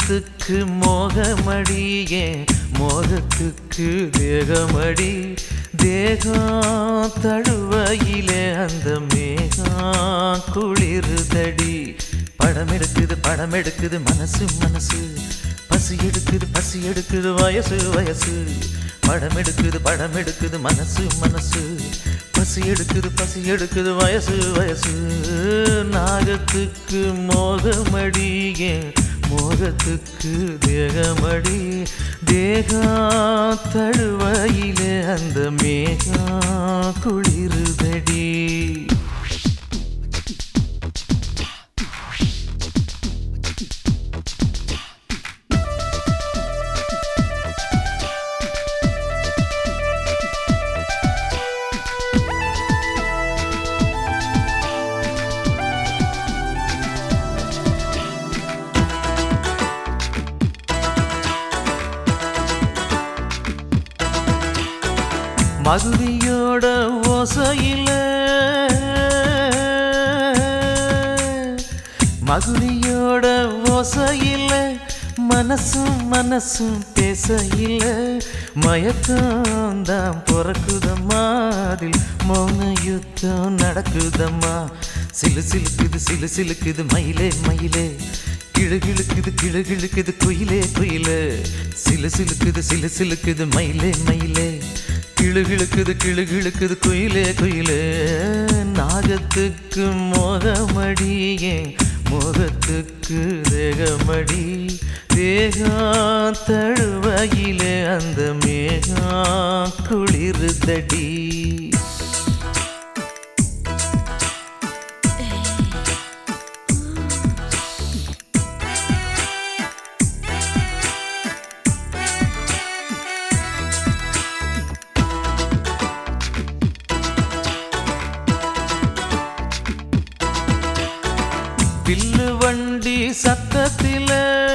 நாகத்துக்கு மோகமடியே மோகத்துக்கு தேகமடி தேகம் தழுவையிலே அந்த மேகம் குளிருதடி படம் எடுக்குது படம் எடுக்குது மனசு மனசு பசி எடுக்குது பசி எடுக்குது வயசு வயசு படம் எடுக்குது படம் எடுக்குது மனசு மனசு பசி எடுக்குது பசி எடுக்குது வயசு வயசு நாகத்துக்கு மோகமடியே மோகத்துக்கு தேகமடி தேகம் தழுவையிலே அந்த மேகம் குளிருதடி மகுதியோட ஓசையில மகுதியோட ஓசையில மனசும் மனசும் பேசையில மயக்கம் தான் பிறக்குதம்மா அதில் மௌன யுத்தம் நடக்குதம்மா சிலு சிலுக்குது சிலு சிலுக்குது மயிலே மயிலே கிழு கிழுக்குது கிழு கிழுக்குது குயிலே குயிலே சிலு சிலுக்குது சிலு சிலுக்குது மயிலே மயிலே கிழு கிழுக்குது கிழு கிழுக்குது குயிலே குயிலே நாகத்துக்கு மோகமடியே மோகத்துக்கு தேகமடி தேகம் தழுவையிலே அந்த மேகம் குளிருதடி வில்லு வண்டி சத்தத்தில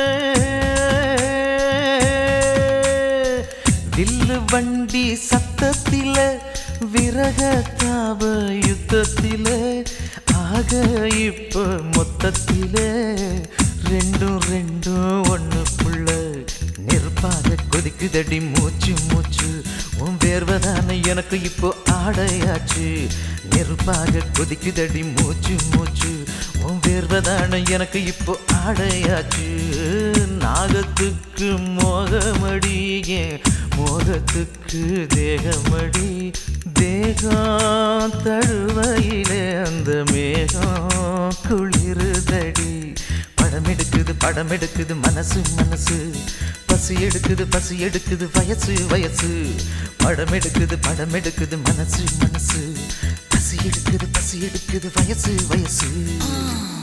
வில்லு வண்டி சத்தத்தில விரக தாப யுத்தத்தில ஆக இப்ப மொத்தத்தில ரெண்டும் ரெண்டும் ஒண்ணுக்குள்ள நெருப்பாக கொதிக்குதடி மூச்சு மூச்சு உன் வேர்வதான எனக்கு இப்போ ஆடையாச்சு நெருப்பாக கொதிக்குதடி மூச்சு மூச்சு உன் வேர்வதான எனக்கு இப்போ ஆடையாச்சு நாகத்துக்கு மோகமடியே மோகத்துக்கு தேகமடி தேகம் தழுவையிலே அந்த மேகம் குளிருதடி படம் எடுக்குது படம் எடுக்குது மனசு மனசு பசி எடுக்குது பசி எடுக்குது வயசு வயசு படம் எடுக்குது படம் எடுக்குது மனசு மனசு பசி எடுக்குது பசி எடுக்குது வயசு வயசு